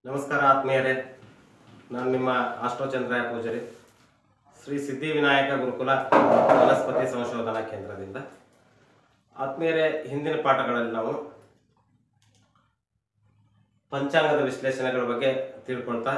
ನಮಸ್ಕಾರ ಆತ್ಮೀಯರೇ ನಾನು ನಿಮ್ಮ ಅಷ್ಟೋಚಂದ್ರಾಯ ಪೂಜಾರಿ ಶ್ರೀ ಸಿದ್ಧಿವಿನಾಯಕ ಗುರುಕುಲ ವನಸ್ಪತಿ ಸಂಶೋಧನಾ ಕೇಂದ್ರದಿಂದ ಆತ್ಮೀಯರೇ ಹಿಂದಿನ ಪಾಠಗಳಲ್ಲಿ ನಾವು ಪಂಚಾಂಗದ ವಿಶ್ಲೇಷಣೆಗಳ ಬಗ್ಗೆ ತಿಳ್ಕೊಳ್ತಾ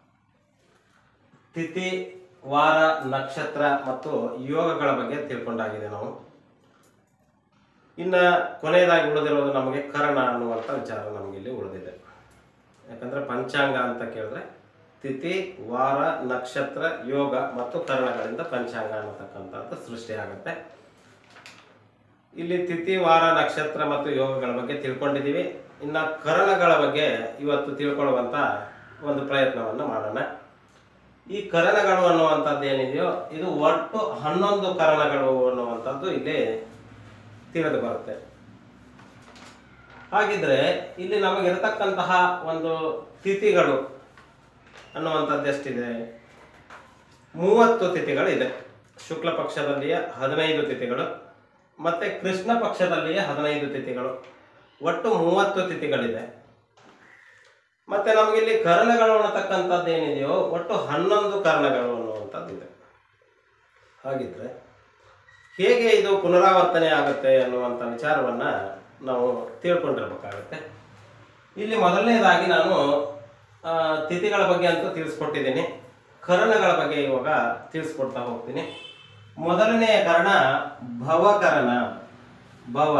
ತಿಥಿ ವಾರ ನಕ್ಷತ್ರ ಮತ್ತು ಯೋಗಗಳ ಬಗ್ಗೆ ತಿಳ್ಕೊಂಡಾಗಿದೆ ನಾವು ಇನ್ನು ಕೊನೆಯದಾಗಿ ಉಳಿದಿರೋದು ನಮಗೆ ಕರ್ಣ ಅನ್ನುವಂಥ ವಿಚಾರ ನಮಗೆ ಇಲ್ಲಿ ಉಳಿದಿದೆ ಯಾಕಂದ್ರೆ ಪಂಚಾಂಗ ಅಂತ ಕೇಳಿದ್ರೆ ತಿಥಿ ವಾರ ನಕ್ಷತ್ರ ಯೋಗ ಮತ್ತು ಕರ್ಣಗಳಿಂದ ಪಂಚಾಂಗ ಅನ್ನತಕ್ಕಂಥದ್ದು ಸೃಷ್ಟಿಯಾಗುತ್ತೆ ಇಲ್ಲಿ ತಿಥಿ ವಾರ ನಕ್ಷತ್ರ ಮತ್ತು ಯೋಗಗಳ ಬಗ್ಗೆ ತಿಳ್ಕೊಂಡಿದ್ದೀವಿ ಇನ್ನ ಕರಣಗಳ ಬಗ್ಗೆ ಇವತ್ತು ತಿಳ್ಕೊಳ್ಳುವಂತ ಒಂದು ಪ್ರಯತ್ನವನ್ನು ಮಾಡೋಣ ಈ ಕರಣಗಳು ಅನ್ನುವಂಥದ್ದು ಏನಿದೆಯೋ ಇದು ಒಟ್ಟು ಹನ್ನೊಂದು ಕರಣಗಳು ಅನ್ನುವಂಥದ್ದು ಇಲ್ಲಿ ತಿಳಿದು ಬರುತ್ತೆ ಹಾಗಿದ್ರೆ ಇಲ್ಲಿ ನಮಗಿರತಕ್ಕಂತಹ ಒಂದು ತಿಥಿಗಳು ಅನ್ನುವಂಥದ್ದು ಎಷ್ಟಿದೆ ಮೂವತ್ತು ತಿಥಿಗಳಿದೆ ಶುಕ್ಲ ಪಕ್ಷದಲ್ಲಿಯ ಹದಿನೈದು ತಿಥಿಗಳು ಮತ್ತೆ ಕೃಷ್ಣ ಪಕ್ಷದಲ್ಲಿಯ ಹದಿನೈದು ತಿಥಿಗಳು ಒಟ್ಟು ಮೂವತ್ತು ತಿಥಿಗಳಿದೆ ಮತ್ತೆ ನಮಗಿಲ್ಲಿ ಕರ್ಣಗಳು ಅನ್ನತಕ್ಕಂಥದ್ದು ಏನಿದೆಯೋ ಒಟ್ಟು ಹನ್ನೊಂದು ಕರ್ಣಗಳು ಅನ್ನುವಂಥದ್ದು ಇದೆ ಹಾಗಿದ್ರೆ ಹೇಗೆ ಇದು ಪುನರಾವರ್ತನೆ ಆಗುತ್ತೆ ಅನ್ನುವಂಥ ವಿಚಾರವನ್ನ ನಾವು ತಿಳ್ಕೊಂಡಿರ್ಬೇಕಾಗತ್ತೆ ಇಲ್ಲಿ ಮೊದಲನೇದಾಗಿ ನಾನು ಆ, ತಿಥಿಗಳ ಬಗ್ಗೆ ಅಂತೂ ತಿಳಿಸ್ಕೊಟ್ಟಿದ್ದೀನಿ ಕರಣಗಳ ಬಗ್ಗೆ ಇವಾಗ ತಿಳಿಸ್ಕೊಡ್ತಾ ಹೋಗ್ತೀನಿ ಮೊದಲನೆಯ ಕರ್ಣ ಭವಕರಣ ಭವ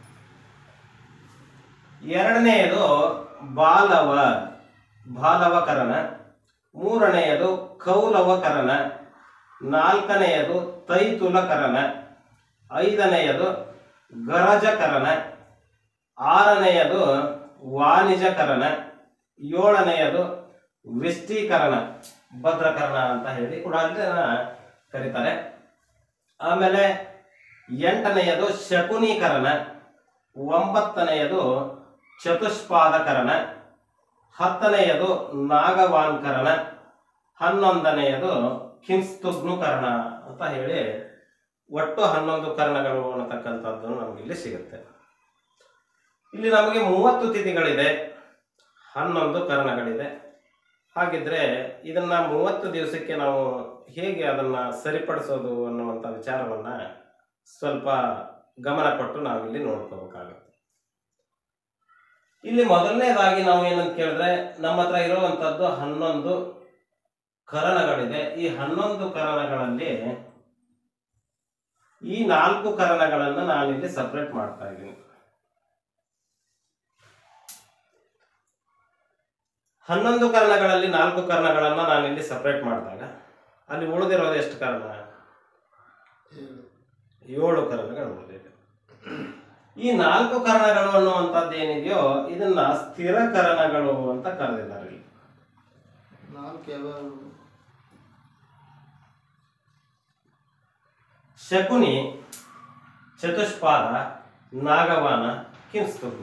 ಎರಡನೆಯದು ಬಾಲವ ಬಾಲವಕರಣ ಮೂರನೆಯದು ಕೌಲವಕರಣ ನಾಲ್ಕನೆಯದು ತೈತುಲಕರಣ ಐದನೆಯದು ಗರಜಕರಣ ಆರನೆಯದು ವಾಣಿಜಕರಣ ಏಳನೆಯದು ವಿಷ್ಟೀಕರಣ ಭದ್ರಕರಣ ಅಂತ ಹೇಳಿ ಕೂಡ ಇದನ್ನ ಕರೀತಾರೆ ಆಮೇಲೆ ಎಂಟನೆಯದು ಶಕುನೀಕರಣ ಒಂಬತ್ತನೆಯದು ಚತುಷ್ಪಾದಕರಣ ಹತ್ತನೆಯದು ನಾಗವಾನ್ಕರಣ ಹನ್ನೊಂದನೆಯದು ಕಿಂಸ್ತುಗ್ನುಕರಣ ಅಂತ ಹೇಳಿ ಒಟ್ಟು ಹನ್ನೊಂದು ಕರ್ಣಗಳು ಅನ್ನತಕ್ಕಂಥದ್ದು ನಮಗೆ ಇಲ್ಲಿ ಸಿಗುತ್ತೆ ಇಲ್ಲಿ ನಮಗೆ ಮೂವತ್ತು ತಿಥಿಗಳಿದೆ ಹನ್ನೊಂದು ಕರ್ಣಗಳಿದೆ ಹಾಗಿದ್ರೆ ಇದನ್ನ ಮೂವತ್ತು ದಿವಸಕ್ಕೆ ನಾವು ಹೇಗೆ ಅದನ್ನ ಸರಿಪಡಿಸೋದು ಅನ್ನುವಂಥ ವಿಚಾರವನ್ನ ಸ್ವಲ್ಪ ಗಮನ ಕೊಟ್ಟು ನಾವಿಲ್ಲಿ ನೋಡ್ಕೋಬೇಕಾಗುತ್ತೆ ಇಲ್ಲಿ ಮೊದಲನೇದಾಗಿ ನಾವು ಏನಂತ ಕೇಳಿದ್ರೆ ನಮ್ಮ ಹತ್ರ ಇರುವಂತದ್ದು ಹನ್ನೊಂದು ಕರಣಗಳಿದೆ ಈ ಹನ್ನೊಂದು ಕರಣಗಳಲ್ಲಿ ಈ ನಾಲ್ಕು ಕರಣಗಳನ್ನ ನಾನಿಲ್ಲಿ ಸಪ್ರೇಟ್ ಮಾಡ್ತಾ ಇದ್ದೀನಿ ಹನ್ನೊಂದು ಕರ್ಣಗಳಲ್ಲಿ ನಾಲ್ಕು ಕರ್ಣಗಳನ್ನ ನಾನಿಲ್ಲಿ ಸಪ್ರೇಟ್ ಮಾಡಿದಾಗ ಅಲ್ಲಿ ಉಳಿದಿರೋದು ಎಷ್ಟು ಕರ್ಣ ಏಳು ಕರ್ಣಗಳು ಉಳಿದಿದೆ ಈ ನಾಲ್ಕು ಕರ್ಣಗಳು ಅನ್ನುವಂಥದ್ದು ಏನಿದೆಯೋ ಇದನ್ನ ಸ್ಥಿರ ಕರ್ಣಗಳು ಅಂತ ಕರೆದಿದ್ದಾರೆ ಇಲ್ಲಿ ನಾಲ್ಕು ಯಾವ್ಯಾವ ಶಕುನಿ ಚತುಷ್ಪಾದ ನಾಗವಾನ ಕಿಂಸ್ತುಗ್ನ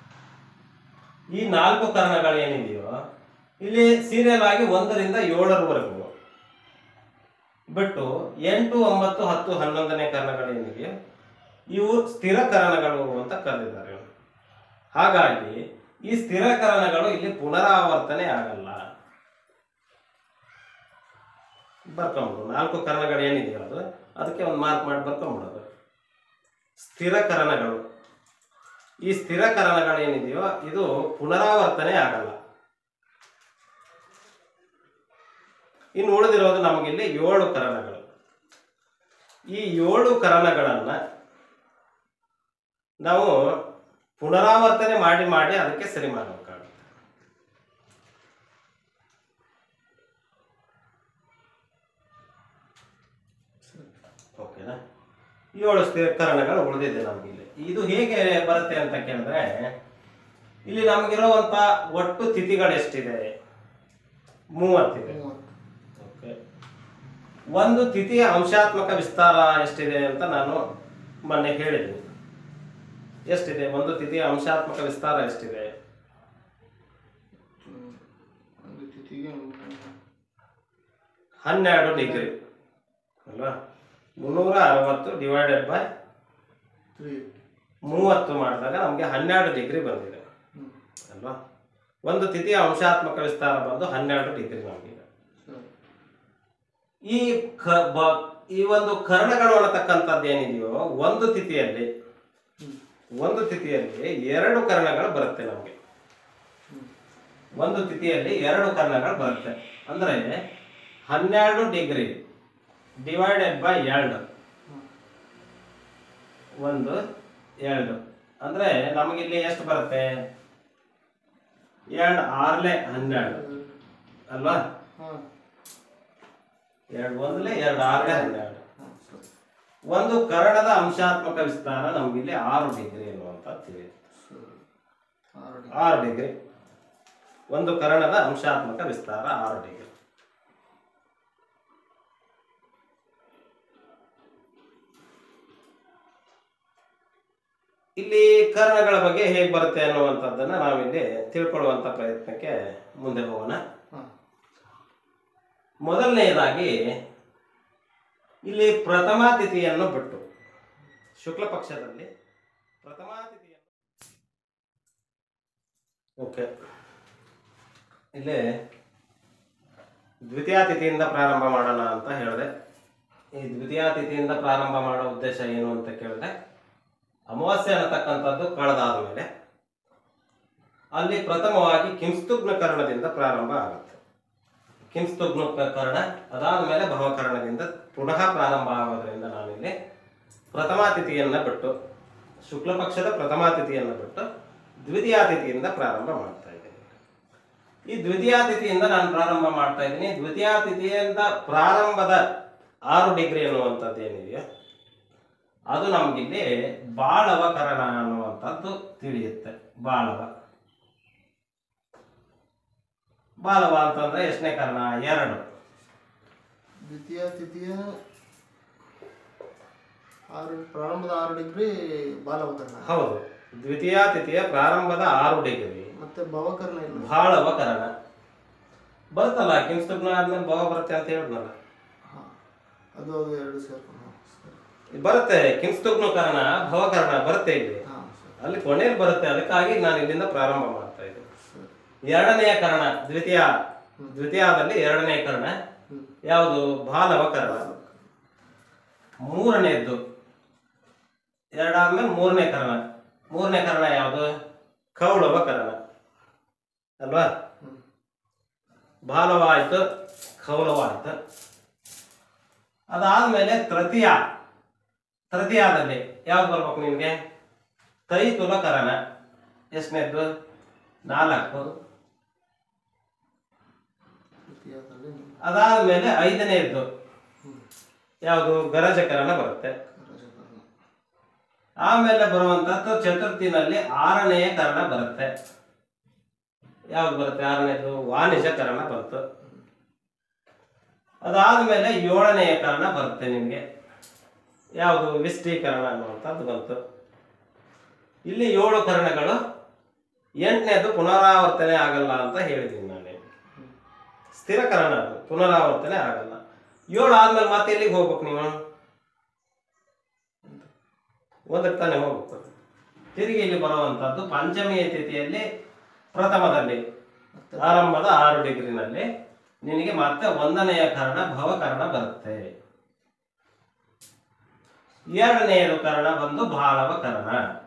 ಈ ನಾಲ್ಕು ಕರ್ಣಗಳು ಏನಿದೆಯೋ ಇಲ್ಲಿ ಸೀರಿಯಲ್ ಆಗಿ ಒಂದರಿಂದ ಏಳರವರೆಗೂ ಬಿಟ್ಟು ಎಂಟು ಒಂಬತ್ತು ಹತ್ತು ಹನ್ನೊಂದನೇ ಕರ್ಣಗಳು ಏನಿದೆಯೋ ಇವು ಸ್ಥಿರ ಕರಣಗಳು ಅಂತ ಕರೆದಿದ್ದಾರೆ ಹಾಗಾಗಿ ಈ ಸ್ಥಿರ ಕರಣಗಳು ಇಲ್ಲಿ ಪುನರಾವರ್ತನೆ ಆಗಲ್ಲ ಬರ್ಕೊಂಬಿಡು ನಾಲ್ಕು ಕರ್ಣಗಳು ಏನಿದೆಯೋ ಅದು ಅದಕ್ಕೆ ಒಂದು ಮಾರ್ಕ್ ಮಾಡಿ ಬರ್ಕೊಂಬಿಡೋದು ಸ್ಥಿರ ಕರಣಗಳು ಈ ಸ್ಥಿರ ಕರಣಗಳು ಏನಿದೆಯೋ ಇದು ಪುನರಾವರ್ತನೆ ಆಗಲ್ಲ ಇನ್ನು ಉಳಿದಿರೋದು ನಮಗಿಲ್ಲಿ ಏಳು ಕರಣಗಳು ಈ ಏಳು ಕರಣಗಳನ್ನ ನಾವು ಪುನರಾವರ್ತನೆ ಮಾಡಿ ಮಾಡಿ ಅದಕ್ಕೆ ಸರಿ ಮಾಡಬೇಕಾಗುತ್ತೆ ಓಕೆನಾ ಏಳು ಸ್ಥಿರಕರಣಗಳು ಉಳಿದಿದೆ ನಮ್ಗೆ ಇಲ್ಲಿ ಇದು ಹೇಗೆ ಬರುತ್ತೆ ಅಂತ ಕೇಳಿದ್ರೆ ಇಲ್ಲಿ ನಮಗಿರುವಂತ ಒಟ್ಟು ತಿಥಿಗಳು ಎಷ್ಟಿದೆ ಮೂವತ್ತಿದೆ ಮೂವತ್ತು ಓಕೆ ಒಂದು ತಿಥಿಯ ಅಂಶಾತ್ಮಕ ವಿಸ್ತಾರ ಎಷ್ಟಿದೆ ಅಂತ ನಾನು ಮೊನ್ನೆ ಹೇಳಿದ್ದೀನಿ ಎಷ್ಟಿದೆ ಒಂದು ತಿಥಿಯ ಅಂಶಾತ್ಮಕ ವಿಸ್ತಾರ ಎಷ್ಟಿದೆ ಹ್ಮ್. ಒಂದು ತಿಥಿಗೆ ಹನ್ನೆರಡು ಡಿಗ್ರಿ ಅಲ್ವಾ ಮುನ್ನೂರ ಅರವತ್ತು ಡಿವೈಡೆಡ್ ಬೈ ತ್ರೀ ಮೂವತ್ತು ಮಾಡಿದಾಗ ನಮಗೆ ಹನ್ನೆರಡು ಡಿಗ್ರಿ ಬಂದಿದೆ ಹ್ಮ್ ಅಲ್ವಾ ಒಂದು ತಿಥಿಯ ಅಂಶಾತ್ಮಕ ವಿಸ್ತಾರ ಬಂದು ಹನ್ನೆರಡು ಡಿಗ್ರಿ ನಮಗೆ ಸರಿ ಈ ಕ ಬ ಈ ಒಂದು ಕರ್ಣಗಳು ಅನ್ನತಕ್ಕಂಥದ್ದು ಏನಿದೆಯೋ ಒಂದು ತಿಥಿಯಲ್ಲಿ ಹ್ಮ್. ಒಂದು ತಿಥಿಯಲ್ಲಿ ಎರಡು ಕರ್ಣಗಳು ಬರುತ್ತೆ ನಮಗೆ ಹ್ಮ್. ಒಂದು ತಿಥಿಯಲ್ಲಿ ಎರಡು ಕರ್ಣಗಳು ಬರುತ್ತೆ ಅಂದರೆ ಹನ್ನೆರಡು ಡಿಗ್ರಿ ಡಿವೈಡೆಡ್ ಬೈ ಎರಡು ಹ್ಮ್. ಒಂದು ಎರಡು ಅಂದರೆ ನಮಗಿಲ್ಲಿ ಎಷ್ಟು ಬರುತ್ತೆ ಎರಡು ಆರ್ಲೆ ಹನ್ನೆರಡು ಅಲ್ವಾ ಹಾಂ ಎರಡು ಒಂದಲೇ ಎರಡು ಆರ್ಲೆ ಹನ್ನೆರಡು ಹಾಂ ಸರಿ ಒಂದು ಕರ್ಣದ ಅಂಶಾತ್ಮಕ ವಿಸ್ತಾರ ನಮಗಿಲ್ಲಿ ಆರು ಡಿಗ್ರಿ ಅನ್ನುವಂಥ ತಿಳಿಯುತ್ತೆ ಸರಿ ಆರು ಡಿ ಆರು ಡಿಗ್ರಿ ಒಂದು ಕರ್ಣದ ಅಂಶಾತ್ಮಕ ವಿಸ್ತಾರ ಆರು ಡಿಗ್ರಿ ಇಲ್ಲಿ ಕರ್ಣಗಳ ಬಗ್ಗೆ ಹೇಗೆ ಬರುತ್ತೆ ಅನ್ನುವಂಥದ್ದನ್ನು ನಾವಿಲ್ಲಿ ತಿಳ್ಕೊಳ್ಳುವಂಥ ಪ್ರಯತ್ನಕ್ಕೆ ಮುಂದೆ ಹೋಗೋಣ ಹಾಂ ಮೊದಲನೆಯದಾಗಿ ಇಲ್ಲಿ ಪ್ರಥಮ ತಿಥಿಯನ್ನು ಬಿಟ್ಟು ಶುಕ್ಲ ಪಕ್ಷದಲ್ಲಿ ಪ್ರಥಮ ತಿಥಿಯನ್ನು ಓಕೆ ಇಲ್ಲಿ ದ್ವಿತೀಯ ತಿಥಿಯಿಂದ ಪ್ರಾರಂಭ ಮಾಡೋಣ ಅಂತ ಹೇಳಿದೆ ಈ ದ್ವಿತೀಯ ತಿಥಿಯಿಂದ ಪ್ರಾರಂಭ ಮಾಡೋ ಉದ್ದೇಶ ಏನು ಅಂತ ಕೇಳಿದ್ರೆ ಅಮಾವಾಸ್ಯೆ ಅನ್ನತಕ್ಕಂಥದ್ದು ಕಳೆದಾದ ಮೇಲೆ ಅಲ್ಲಿ ಪ್ರಥಮವಾಗಿ ಕಿಂಸ್ತುಗ್ನ ಕರ್ಣದಿಂದ ಪ್ರಾರಂಭ ಆಗುತ್ತೆ ಕಿಂಸ್ತುಗ್ನ ಕರ್ಣ ಅದಾದ ಮೇಲೆ ಭವಕರ್ಣದಿಂದ ಪುನಃ ಪ್ರಾರಂಭ ಆಗೋದ್ರಿಂದ ನಾನಿಲ್ಲಿ ಪ್ರಥಮ ತಿಥಿಯನ್ನು ಬಿಟ್ಟು ಶುಕ್ಲ ಪಕ್ಷದ ಪ್ರಥಮ ತಿಥಿಯನ್ನು ಬಿಟ್ಟು ದ್ವಿತೀಯ ತಿಥಿಯಿಂದ ಪ್ರಾರಂಭ ಮಾಡ್ತಾ ಇದ್ದೀನಿ ಈ ದ್ವಿತೀಯ ತಿಥಿಯಿಂದ ನಾನು ಪ್ರಾರಂಭ ಮಾಡ್ತಾ ಇದ್ದೀನಿ ದ್ವಿತೀಯ ತಿಥಿಯಿಂದ ಪ್ರಾರಂಭದ ಆರು ಡಿಗ್ರಿ ಅನ್ನುವಂಥದ್ದು ಏನಿದೆಯೋ ಅದು ನಮಗಿಲ್ಲಿ ಬಾಳವ ಕರಣ ಅನ್ನುವಂಥದ್ದು ತಿಳಿಯುತ್ತೆ ಬಾಳವ ಬಾಲವ ಅಂತಂದ್ರೆ ಎಷ್ಟನೇ ಕರ್ಣ ಎರಡು ದ್ವಿತೀಯ ತೃತೀಯ ಆರು ಪ್ರಾರಂಭದ ಆರು ಡಿಗ್ರಿ ಬಾಲವಕರ್ಣ ಹೌದು ದ್ವಿತೀಯ ತಿಥಿಯ ಪ್ರಾರಂಭದ ಆರು ಡಿಗ್ರಿ ಮತ್ತೆ ಭವಕರ್ಣ ಇಲ್ಲ ಬಾಳವ ಕರಣ ಬರುತ್ತಲ್ಲ ಕಿಂಸ್ತುಗ್ನ ಆದ್ಮೇಲೆ ಭಾವ ಬರುತ್ತೆ ಅಂತ ಹೇಳಿದ್ನಲ್ಲ ಹಾಂ ಅದು ಅದು ಎರಡು ಸೇರ್ಕೊಂಡು ಹಾಂ ಸರಿ ಬರುತ್ತೆ ಕಿಂಸ್ತುಗ್ನ ಕರ್ಣ ಭವಕರ್ಣ ಬರುತ್ತೆ ಇಲ್ಲಿ ಹಾಂ ಸರಿ ಅಲ್ಲಿ ಕೊನೆಯಲ್ಲಿ ಬರುತ್ತೆ ಅದಕ್ಕಾಗಿ ನಾನು ಇಲ್ಲಿಂದ ಪ್ರಾರಂಭ ಮಾಡ್ತಾ ಇದ್ದೀನಿ ಸರಿ ಎರಡನೆಯ ಕರ್ಣ ದ್ವಿತೀಯ ದ್ವಿತೀಯದಲ್ಲಿ ಎರಡನೇ ಕರ್ಣ ಹ್ಞೂ ಯಾವುದು ಬಾಲವ ಕರ್ಣ ಮೂರನೇದ್ದು ಎರಡಾದ್ಮೇಲೆ ಮೂರನೇ ಕರ್ಣ ಮೂರನೇ ಕರ್ಣ ಯಾವುದು ಕೌಳವ ಕರ್ಣ ಅಲ್ವಾ ಹ್ಞೂ ಬಾಲವ ಆಯ್ತು ಕೌಲವ ಆಯ್ತು ಅದಾದ್ಮೇಲೆ ತೃತೀಯ ತೃತೀಯದಲ್ಲಿ ಯಾವ್ದು ಬರ್ಬೇಕು ನಿನ್ಗೆ ತೈತುಲ ಕರಣ ಎಷ್ಟನೇದ್ದು ನಾಲ್ಕು ತೃತೀಯದಲ್ಲಿ ಅದಾದ್ಮೇಲೆ ಐದನೇದ್ದು ಹ್ಞೂ ಯಾವುದು ಗರಜಕರಣ ಬರುತ್ತೆ ರಜಕರ್ಣ ಆಮೇಲೆ ಬರುವಂತದ್ದು ಚತುರ್ಥಿನಲ್ಲಿ ಆರನೆಯ ಕರ್ಣ ಬರುತ್ತೆ ಯಾವ್ದು ಬರುತ್ತೆ ಆರನೇದು ವಾಣಿಜ್ಯ ಕರ್ಣ ಬಂತು ಅದಾದ್ಮೇಲೆ ಏಳನೆಯ ಕರ್ಣ ಬರುತ್ತೆ ನಿಮಗೆ ಯಾವುದು ವಿಷ್ಟೀಕರಣ ಅನ್ನುವಂಥದ್ದು ಬಂತು ಇಲ್ಲಿ ಏಳು ಕರ್ಣಗಳು ಎಂಟನೇದು ಪುನರಾವರ್ತನೆ ಆಗಲ್ಲ ಅಂತ ಹೇಳಿದ್ದೀನಿ ನಾನು ಸ್ಥಿರಕರಣ ಅದು ಪುನರಾವರ್ತನೆ ಆಗಲ್ಲ ಏಳು ಆದ್ಮೇಲೆ ಮತ್ತೆ ಎಲ್ಲಿಗೆ ಹೋಗ್ಬೇಕು ನೀವು ಒಂದಕ್ಕೆ ತಾನೇ ಹೋಗ್ಬೇಕು ತಿರುಗಿ ಇಲ್ಲಿ ಬರುವಂತದ್ದು ಪಂಚಮಿಯ ತಿಥಿಯಲ್ಲಿ ಪ್ರಥಮದಲ್ಲಿ ಮತ್ತೆ ಆರಂಭದ ಆರು ಡಿಗ್ರಿನಲ್ಲಿ ನಿನಗೆ ಮತ್ತೆ ಒಂದನೆಯ ಕರ್ಣ ಭವಕರ್ಣ ಬರುತ್ತೆ ಎರಡನೆಯದು ಕರ್ಣ ಬಂದು ಬಾಳವ ಕರ್ಣ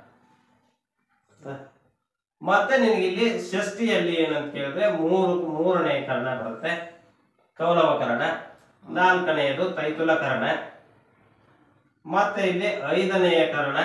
ಮತ್ತೆ ನಿನಗೆ ಇಲ್ಲಿ ಷಷ್ಠಿಯಲ್ಲಿ ಏನಂತ ಕೇಳಿದ್ರೆ ಮೂರು ಮೂರನೇ ಕರ್ಣ ಬರುತ್ತೆ ಕೌಲವ ಕರ್ಣ ನಾಲ್ಕನೆಯದು ತೈತುಲ ಕರ್ಣ ಮತ್ತೆ ಇಲ್ಲಿ ಐದನೆಯ ಕರ್ಣ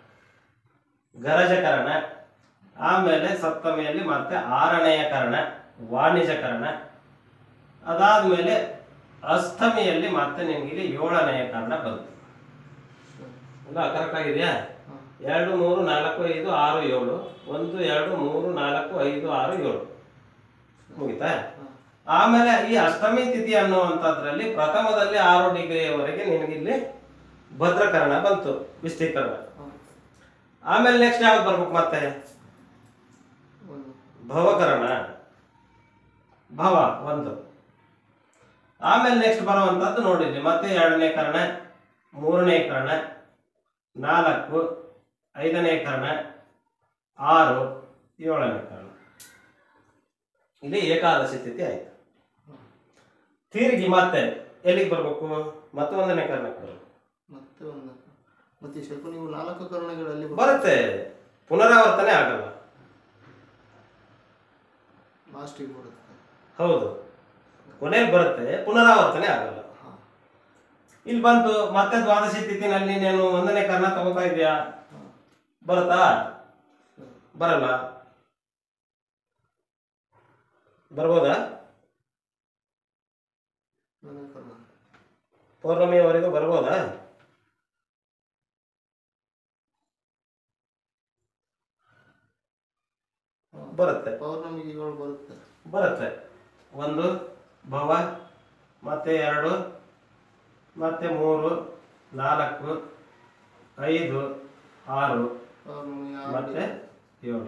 ಗರಜಕರಣ ಆಮೇಲೆ ಸಪ್ತಮಿಯಲ್ಲಿ ಮತ್ತೆ ಆರನೆಯ ಕರ್ಣ ವಾಣಿಜ್ಯ ಕರ್ಣ ಅದಾದ್ಮೇಲೆ ಅಷ್ಟಮಿಯಲ್ಲಿ ಮತ್ತೆ ನಿನಗೆ ಇಲ್ಲಿ ಏಳನೆಯ ಕರ್ಣ ಬಂತು ಸರಿ ಇಲ್ಲ ಕರೆಕ್ಟ್ ಆಗಿದೆಯಾ ಹಾಂ ಎರಡು ಮೂರು ನಾಲ್ಕು ಐದು ಆರು ಏಳು ಒಂದು ಎರಡು ಮೂರು ನಾಲ್ಕು ಐದು ಆರು ಏಳು ಮುಗಿತಾ ಹಾಂ ಆಮೇಲೆ ಈ ಅಷ್ಟಮಿ ತಿಥಿ ಅನ್ನುವಂಥದ್ರಲ್ಲಿ ಪ್ರಥಮದಲ್ಲಿ ಆರು ಡಿಗ್ರಿಯವರೆಗೆ ನಿನಗಿಲ್ಲಿ ಭದ್ರಕರಣ ಬಂತು ವಿಷ್ಟೀಕರಣ ಹಾಂ ಆಮೇಲೆ ನೆಕ್ಸ್ಟ್ ಯಾವ್ದು ಬರ್ಬೇಕು ಮತ್ತೆ ಒಂದು ಭವಕರಣ ಭವ ಒಂದು ಆಮೇಲೆ ನೆಕ್ಸ್ಟ್ ಬರುವಂಥದ್ದು ನೋಡಿದ್ವಿ ಮತ್ತೆ ಎರಡನೇ ಕರ್ಣ ಮೂರನೇ ಕರ್ಣ ನಾಲ್ಕು ಐದನೇ ಕರ್ಣ ಆರು ಏಳನೇ ಕರ್ಣ ಇಲ್ಲಿ ಏಕಾದಶಿ ತಿಥಿ ಆಯ್ತು ತಿರುಗಿ ಮತ್ತೆ ಎಲ್ಲಿಗೆ ಬರ್ಬೇಕು ಮತ್ತೆ ಒಂದನೇ ಕಾರಣಕ್ಕೆ ಬರಬೇಕು ಮತ್ತೆ ಒಂದು ಮತ್ತೆ ಈ ಶಕುನಿ ಇವು ನಾಲ್ಕು ಕರ್ಣಗಳಲ್ಲಿ ಬರುತ್ತೆ ಪುನರಾವರ್ತನೆ ಆಗಲ್ಲ ಲಾಸ್ಟಿಗೆ ಬರುತ್ತೆ ಹೌದು ಕೊನೆಗೆ ಬರುತ್ತೆ ಪುನರಾವರ್ತನೆ ಆಗಲ್ಲ ಹಾಂ ಇಲ್ಲಿ ಬಂತು ಮತ್ತೆ ದ್ವಾದಶಿ ತಿಥಿನಲ್ಲಿ ನೀನು ಒಂದನೇ ಕರ್ಣ ತಗೋತಾ ಇದೆಯಾ ಹಾಂ ಬರುತ್ತಾ ಸರಿ ಬರಲ್ಲ ಬರ್ಬೋದಾ ನಾನೇ ಕರ್ಣ ಪೌರ್ಣಮಿಯವರೆಗೂ ಬರ್ಬೋದಾ ಹಾಂ ಬರುತ್ತೆ ಪೌರ್ಣಮಿಗೆಗಳು ಬರುತ್ತೆ ಬರುತ್ತೆ ಒಂದು ಭವ ಮತ್ತೆ ಎರಡು ಮತ್ತೆ ಮೂರು ನಾಲ್ಕು ಐದು ಆರು ಪೌರ್ಣಮಿ ಮತ್ತೆ ಆಡಿ ಏಳು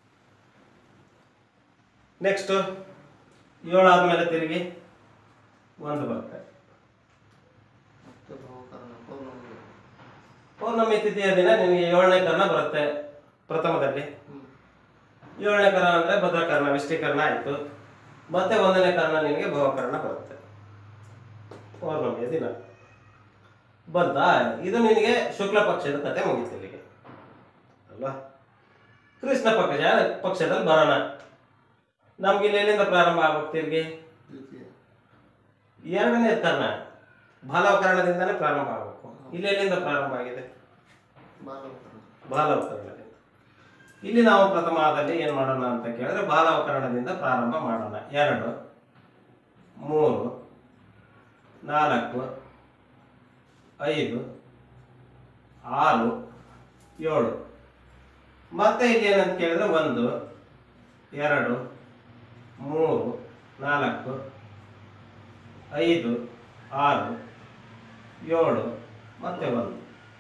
ನೆಕ್ಸ್ಟ್ ಏಳು ಆದ್ಮೇಲೆ ತಿರುಗಿ ಒಂದು ಬರುತ್ತೆ ಮತ್ತೆ ಭವಕರ್ಣ ಪೌರ್ಣಮಿಗೆ ಪೌರ್ಣಮಿ ತಿಥಿಯ ದಿನ ನಿನಗೆ ಏಳನೇ ಕರ್ಣ ಬರುತ್ತೆ ಪ್ರಥಮದಲ್ಲಿ ಹ್ಞೂ ಏಳನೇ ಕರ್ಣ ಅಂದ್ರೆ ಭದ್ರಕರ್ಣ ವಿಷ್ಟಿಕರ್ಣ ಆಯ್ತು ಮತ್ತೆ ಒಂದನೇ ಕರ್ಣ ನಿನಗೆ ಭವಕರ್ಣ ಬರುತ್ತೆ ಪೌರ್ಣಮಿಯ ದಿನ ಬಂತಾ ಇದು ನಿನಗೆ ಶುಕ್ಲ ಪಕ್ಷದ ಕತೆ ಮುಗೀತು ಇಲ್ಲಿಗೆ ಅಲ್ವಾ ಕೃಷ್ಣ ಪಕ್ಷ ಪಕ್ಷದಲ್ಲಿ ಬರೋಣ ನಮ್ಗೆ ಇಲ್ಲಿ ಎಲ್ಲಿಂದ ಪ್ರಾರಂಭ ಆಗ್ಬೇಕು ತಿರ್ಗಿ ದ್ವಿತೀಯ ಎರಡನೇ ಕರ್ಣ ಬಾಲವಕರಣದಿಂದನೇ ಪ್ರಾರಂಭ ಆಗಬೇಕು ಇಲ್ಲಿ ಎಲ್ಲಿಂದ ಪ್ರಾರಂಭ ಆಗಿದೆ ಬಾಲವಕರ್ಣ ಬಾಲವಕರಣದಿಂದ ಇಲ್ಲಿ ನಾವು ಪ್ರಥಮದಲ್ಲಿ ಏನ್ ಮಾಡೋಣ ಅಂತ ಕೇಳಿದ್ರೆ ಬಾಲವಕರಣದಿಂದ ಪ್ರಾರಂಭ ಮಾಡೋಣ ಎರಡು ಮೂರು ನಾಲ್ಕು ಐದು ಆರು ಏಳು ಮತ್ತೆ ಇಲ್ಲಿ ಏನಂತ ಕೇಳಿದ್ರೆ ಒಂದು ಎರಡು ಮೂರು ನಾಲ್ಕು ಐದು ಆರು ಏಳು ಮತ್ತೆ ಒಂದು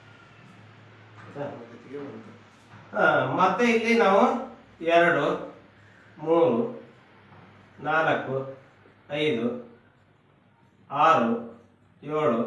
ಜೊತೆಗೆ ಬಂತು ಆ, ಮತ್ತೆ ಇಲ್ಲಿ ನಾವು ಎರಡು ಮೂರು ನಾಲ್ಕು ಐದು ಆರು ಏಳು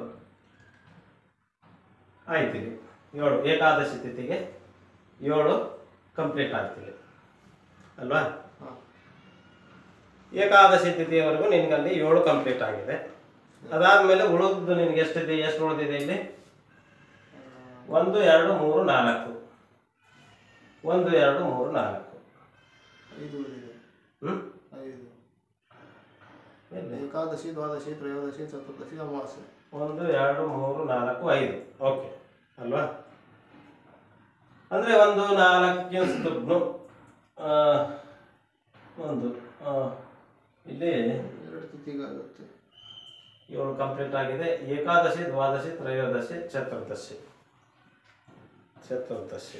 ಆಯ್ತಿದೆ ಏಳು ಏಕಾದಶಿ ತಿಥಿಗೆ ಏಳು ಕಂಪ್ಲೀಟ್ ಆಗ್ತಿದೆ ಅಲ್ವಾ ಹಾಂ ಏಕಾದಶಿ ತಿಥಿಯವರೆಗೂ ನಿನ್ಗಲ್ಲಿ ಏಳು ಕಂಪ್ಲೀಟ್ ಆಗಿದೆ ಅದಾದ್ಮೇಲೆ ಉಳಿದು ನಿನ್ಗೆ ಎಷ್ಟಿದೆ ಎಷ್ಟು ಉಳಿದಿದೆ ಇಲ್ಲಿ ಒಂದು ಎರಡು ಮೂರು ನಾಲ್ಕು ಒಂದು ಎರಡು ಮೂರು ನಾಲ್ಕು ಐದು ಉಳಿದಿದೆ ಹ್ಮ್ ಐದು ಎಲ್ಲಿ? ಏಕಾದಶಿ ದ್ವಾದಶಿ ತ್ರಯೋದಶಿ ಚತುರ್ದಶಿ ಅಮಾವಾಸ್ಯೆ ಒಂದು ಎರಡು ಮೂರು ನಾಲ್ಕು ಐದು ಓಕೆ ಅಲ್ವಾ ಅಂದ್ರೆ ಒಂದು ನಾಲ್ಕು ಸ್ತುಬ್ನು ಆ, ಒಂದು ಆ, ಇಲ್ಲಿ ಎರಡು ತಿಥಿಗಾಗುತ್ತೆ ಏಳು ಕಂಪ್ಲೀಟ್ ಆಗಿದೆ ಏಕಾದಶಿ ದ್ವಾದಶಿ ತ್ರಯೋದಶಿ ಚತುರ್ದಶಿ ಚತುರ್ದಶಿ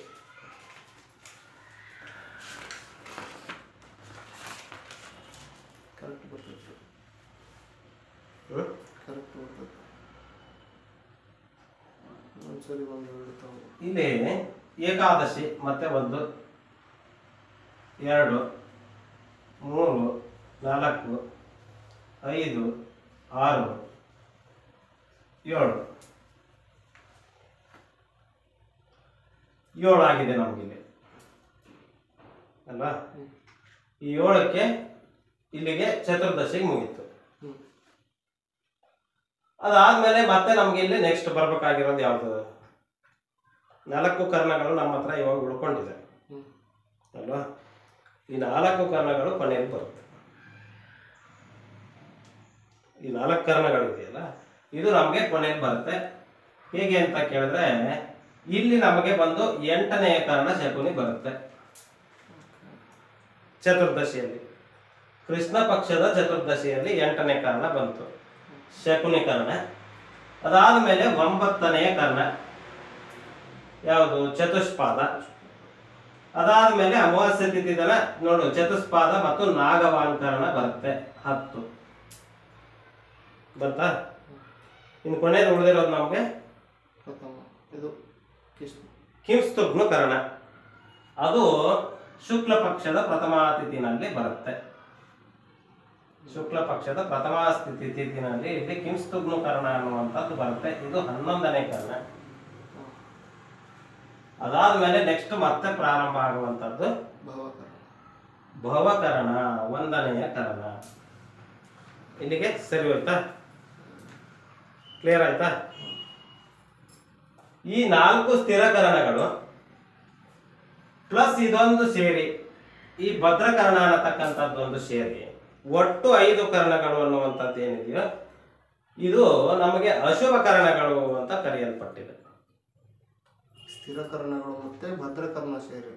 ಕರೆಕ್ಟ್ ಬರ್ತೈತೆ ಹ್ಮ್? ಕರೆಕ್ಟ್ ಬರ್ತೈತೆ ಒಂದ್ಸರಿ ಒಂದು ಎರಡು ತಾವು ಇಲ್ಲಿ ಏಕಾದಶಿ ಮತ್ತೆ ಒಂದು ಎರಡು ಮೂರು ನಾಲ್ಕು ಐದು ಆರು ಏಳು ಏಳು ಆಗಿದೆ ನಮಗಿಲ್ಲಿ ಅಲ್ವಾ ಈ ಏಳಕ್ಕೆ ಇಲ್ಲಿಗೆ ಚತುರ್ದಶಿಗೆ ಮುಗೀತು ಹ್ಞೂ ಅದಾದ್ಮೇಲೆ ಮತ್ತೆ ನಮ್ಗೆ ಇಲ್ಲಿ ನೆಕ್ಸ್ಟ್ ಬರ್ಬೇಕಾಗಿರೋದು ಯಾವುದು ನಾಲ್ಕು ಕರ್ಣಗಳು ನಮ್ಮ ಹತ್ರ ಇವಾಗ ಉಳ್ಕೊಂಡಿದೆ ಹ್ಞೂ ಅಲ್ವಾ ಈ ನಾಲ್ಕು ಕರ್ಣಗಳು ಕೊನೆಯಲ್ಲಿ ಬರುತ್ತೆ ಈ ನಾಲ್ಕು ಕರ್ಣಗಳು ಇದೆಯಲ್ಲ ಇದು ನಮಗೆ ಕೊನೆಯಲ್ಲಿ ಬರುತ್ತೆ ಹೇಗೆ ಅಂತ ಕೇಳಿದ್ರೆ ಇಲ್ಲಿ ನಮಗೆ ಬಂದು ಎಂಟನೆಯ ಕರ್ಣ ಶಕುನಿ ಬರುತ್ತೆ ಚತುರ್ದಶಿಯಲ್ಲಿ ಕೃಷ್ಣ ಪಕ್ಷದ ಚತುರ್ದಶಿಯಲ್ಲಿ ಎಂಟನೇ ಕರ್ಣ ಬಂತು ಶಕುನಿ ಕರ್ಣ ಅದಾದ ಮೇಲೆ ಒಂಬತ್ತನೆಯ ಕರ್ಣ ಯಾವುದು ಚತುಷ್ಪಾದ ಅದಾದ ಮೇಲೆ ಅಮಾವಾಸ್ಯ ತಿಥಿ ದಿನ ನೋಡು ಚತುಷ್ಪಾದ ಮತ್ತು ನಾಗವಾಂಕರಣ ಬರುತ್ತೆ ಹತ್ತು ಬರ್ತಾ ಇನ್ನು ಕೊನೆಯದು ಉಳಿದಿರೋದು ನಮಗೆ ಪ್ರಥಮ ಇದು ಕೃಷ್ಣ ಕಿಂಸ್ತುಗ್ನು ಕರ್ಣ ಅದು ಶುಕ್ಲ ಪಕ್ಷದ ಪ್ರಥಮಾತಿಥಿನಲ್ಲಿ ಬರುತ್ತೆ ಶುಕ್ಲ ಪಕ್ಷದ ಪ್ರಥಮಾಸ್ಥಿತಿ ತಿಥಿನಲ್ಲಿ ಇಲ್ಲಿ ಕಿಂಸ್ತುಗ್ನು ಕರ್ಣ ಅನ್ನುವಂಥದ್ದು ಬರುತ್ತೆ ಇದು ಹನ್ನೊಂದನೇ ಕರ್ಣ ಹಾಂ ಅದಾದ್ಮೇಲೆ ನೆಕ್ಸ್ಟ್ ಮತ್ತೆ ಪ್ರಾರಂಭ ಆಗುವಂಥದ್ದು ಭವಕರ್ಣ ಭವಕರಣ ಒಂದನೆಯ ಕರಣ ಇಲ್ಲಿಗೆ ಸರಿ ಹೋಯ್ತಾ ಕ್ಲಿಯರ್ ಆಯ್ತಾ ಈ ನಾಲ್ಕು ಸ್ಥಿರಕರಣಗಳು ಪ್ಲಸ್ ಇದೊಂದು ಸೇರಿ ಈ ಭದ್ರಕರಣ ಅನ್ನತಕ್ಕಂಥದ್ದು ಒಂದು ಸೇರಿ ಒಟ್ಟು ಐದು ಕರಣಗಳು ಅನ್ನುವಂಥದ್ದು ಏನಿದೆಯೋ ಇದು ನಮಗೆ ಅಶುಭ ಕರಣಗಳು ಅಂತ ಕರೆಯಲ್ಪಟ್ಟಿದೆ ಸ್ಥಿರಕರಣಗಳು ಮತ್ತೆ ಭದ್ರಕರ್ಣ ಸೇರಿ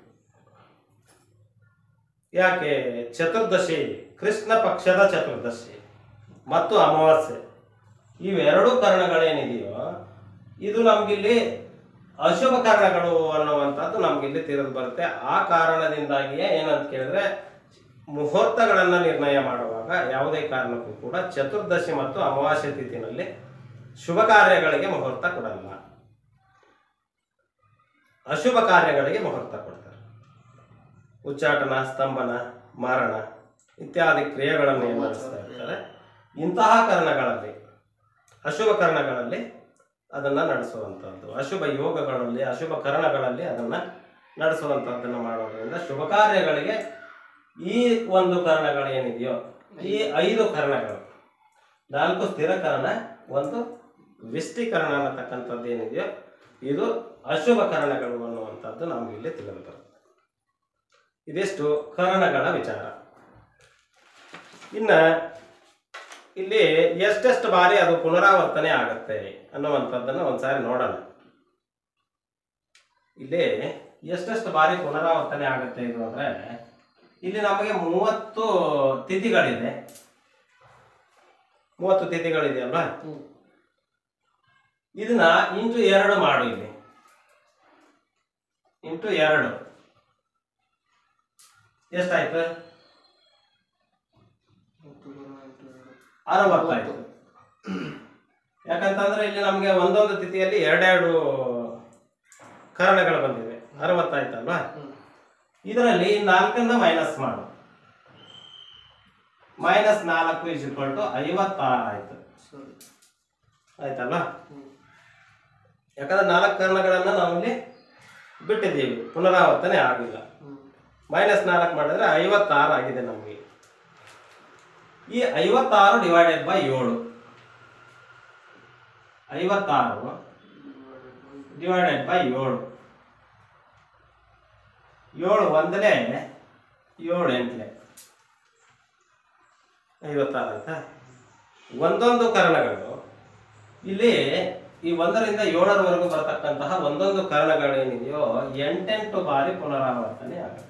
ಯಾಕೆ ಚತುರ್ದಶಿ ಕೃಷ್ಣ ಪಕ್ಷದ ಚತುರ್ದಶಿ ಮತ್ತು ಅಮಾವಾಸ್ಯೆ ಇವೆರಡು ಕರಣಗಳೇನಿದೆಯೋ ಇದು ನಮಗಿಲ್ಲಿ ಅಶುಭ ಕಾರಣಗಳು ಅನ್ನುವಂಥದ್ದು ನಮಗಿಲ್ಲಿ ತಿಳಿದು ಬರುತ್ತೆ ಆ ಕಾರಣದಿಂದಾಗಿಯೇ ಏನಂತ ಕೇಳಿದ್ರೆ ಮುಹೂರ್ತಗಳನ್ನು ನಿರ್ಣಯ ಮಾಡುವಾಗ ಯಾವುದೇ ಕಾರಣಕ್ಕೂ ಕೂಡ ಚತುರ್ದಶಿ ಮತ್ತು ಅಮಾವಾಸ್ಯೆ ತಿಥಿನಲ್ಲಿ ಶುಭ ಕಾರ್ಯಗಳಿಗೆ ಮುಹೂರ್ತ ಕೊಡಲ್ಲ ಅಶುಭ ಕಾರ್ಯಗಳಿಗೆ ಮುಹೂರ್ತ ಕೊಡ್ತಾರೆ ಉಚ್ಚಾಟನ ಸ್ತಂಭನ ಮಾರಣ ಇತ್ಯಾದಿ ಕ್ರಿಯೆಗಳನ್ನು ಏನು ನಡೆಸ್ತಾ ಇರ್ತಾರೆ ಇಂತಹ ಕರ್ಣಗಳಲ್ಲಿ ಅಶುಭ ಕರ್ಣಗಳಲ್ಲಿ ಅದನ್ನ ನಡೆಸುವಂಥದ್ದು ಅಶುಭ ಯೋಗಗಳಲ್ಲಿ ಅಶುಭ ಕರಣಗಳಲ್ಲಿ ಅದನ್ನ ನಡೆಸುವಂಥದ್ದನ್ನು ಮಾಡೋದ್ರಿಂದ ಶುಭ ಕಾರ್ಯಗಳಿಗೆ ಈ ಒಂದು ಕರ್ಣಗಳು ಏನಿದೆಯೋ ಈ ಐದು ಕರ್ಣಗಳು ನಾಲ್ಕು ಸ್ಥಿರಕರಣ ಒಂದು ವಿಷ್ಟೀಕರಣ ಅನ್ನತಕ್ಕಂಥದ್ದು ಏನಿದೆಯೋ ಇದು ಅಶುಭ ಕರಣಗಳು ಅನ್ನುವಂಥದ್ದು ನಮಗೆ ಇಲ್ಲಿ ತಿಳಿದು ಬರುತ್ತೆ ಇದಿಷ್ಟು ಕರಣಗಳ ವಿಚಾರ ಇನ್ನ ಇಲ್ಲಿ ಎಷ್ಟೆಷ್ಟು ಬಾರಿ ಅದು ಪುನರಾವರ್ತನೆ ಆಗುತ್ತೆ ಅನ್ನುವಂಥದ್ದನ್ನ ಒಂದ್ಸಾರಿ ನೋಡೋಣ ಇಲ್ಲಿ ಎಷ್ಟೆಷ್ಟು ಬಾರಿ ಪುನರಾವರ್ತನೆ ಆಗುತ್ತೆ ಇದು ಅಂದ್ರೆ ಇಲ್ಲಿ ನಮಗೆ ಮೂವತ್ತು ತಿಥಿಗಳಿದೆ ಮೂವತ್ತು ತಿಥಿಗಳಿದೆ ಅಲ್ವಾ ಹ್ಮ್. ಇದನ್ನ ಇಂಟು ಎರಡು ಮಾಡು ಇಲ್ಲಿ ಇಂಟು ಎರಡು ಎಷ್ಟಾಯ್ತು ಮತ್ತು ಕರ್ಣ ಎಂಟು ಎರಡು. ಅರವತ್ತಾಯ್ತು ಯಾಕಂತಂದ್ರೆ ಇಲ್ಲಿ ನಮಗೆ ಒಂದೊಂದು ತಿಥಿಯಲ್ಲಿ ಎರಡೆರಡು ಕಾರಣಗಳು ಬಂದಿವೆ ಅರವತ್ತಾಯ್ತಲ್ವಾ ಹ್ಮ್. ಇದರಲ್ಲಿ ನಾಲ್ಕನ್ನ ಮೈನಸ್ ಮಾಡು ಮೈನಸ್ ನಾಲ್ಕು ಇಸ್ ಇಕ್ವಲ್ ಟು ಐವತ್ತಾರು ಆಯ್ತು ಸರಿ ಆಯ್ತಲ್ವಾ ಹ್ಮ್. ಯಾಕಂದ್ರೆ ನಾಲ್ಕು ಕಾರಣಗಳನ್ನ ನಾವಿಲ್ಲಿ ಬಿಟ್ಟಿದ್ದೀವಿ ಪುನರಾವರ್ತನೆ ಆಗಿಲ್ಲ ಹ್ಮ್. ಮೈನಸ್ ನಾಲ್ಕು ಮಾಡಿದ್ರೆ ಐವತ್ತಾರು ಆಗಿದೆ ನಮಗೆ ಈ ಐವತ್ತಾರು ಡಿವೈಡೆಡ್ ಬೈ ಏಳು ಐವತ್ತಾರು ಡಿವೈಡೆಡ್ ಬೈ ಏಳು ಏಳು ಒಂದಲೇ ಏಳು ಎಂಟ್ಲೆ ಐವತ್ತಾರು ಆಯ್ತಾ ಒಂದೊಂದು ಕರಣಗಳು ಇಲ್ಲಿ ಈ ಒಂದರಿಂದ ಏಳರವರೆಗೂ ಬರತಕ್ಕಂತಹ ಒಂದೊಂದು ಕರಣಗಳೇನಿದೆಯೋ ಎಂಟೆಂಟು ಬಾರಿ ಪುನರಾವರ್ತನೆ ಆಗುತ್ತೆ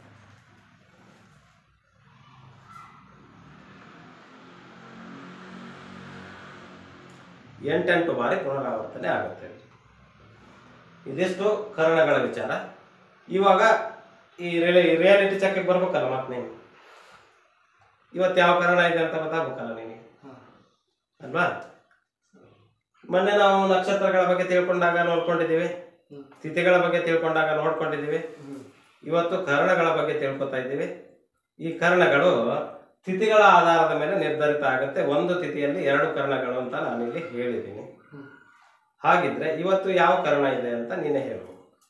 ಎಂಟೆಂಟು ಬಾರಿ ಪುನರಾವರ್ತನೆ ಆಗುತ್ತೆ ಇದಿಷ್ಟು ಕರ್ಣಗಳ ವಿಚಾರ ಇವಾಗ ಈ ರಿಯಾಲಿಟಿ ಚೆಕ್ಗೆ ಬರ್ಬೇಕಲ್ಲ ಮತ್ತೆ ನೀನು ಇವತ್ತು ಯಾವ ಕರ್ಣ ಇದೆ ಅಂತ ಗೊತ್ತಾಗ್ಬೇಕಲ್ಲ ನಿನಗೆ ಹಾ. ಅಲ್ವಾ ಮೊನ್ನೆ ನಾವು ನಕ್ಷತ್ರಗಳ ಬಗ್ಗೆ ತಿಳ್ಕೊಂಡಾಗ ನೋಡ್ಕೊಂಡಿದ್ದೀವಿ ಹ್ಮ್. ತಿಥಿಗಳ ಬಗ್ಗೆ ತಿಳ್ಕೊಂಡಾಗ ನೋಡ್ಕೊಂಡಿದ್ದೀವಿ ಹ್ಮ್. ಇವತ್ತು ಕರ್ಣಗಳ ಬಗ್ಗೆ ತಿಳ್ಕೊತಾ ಇದ್ದೀವಿ ಈ ಕರ್ಣಗಳು ತಿಥಿಗಳ ಆಧಾರದ ಮೇಲೆ ನಿರ್ಧರಿತ ಆಗುತ್ತೆ ಒಂದು ತಿಥಿಯಲ್ಲಿ ಎರಡು ಕರ್ಣಗಳು ಅಂತ ನಾನಿಲ್ಲಿ ಹೇಳಿದ್ದೀನಿ ಹ್ಮ್. ಹಾಗಿದ್ರೆ ಇವತ್ತು ಯಾವ ಕರ್ಣ ಇದೆ ಅಂತ ನೀನೇ ಹೇಳು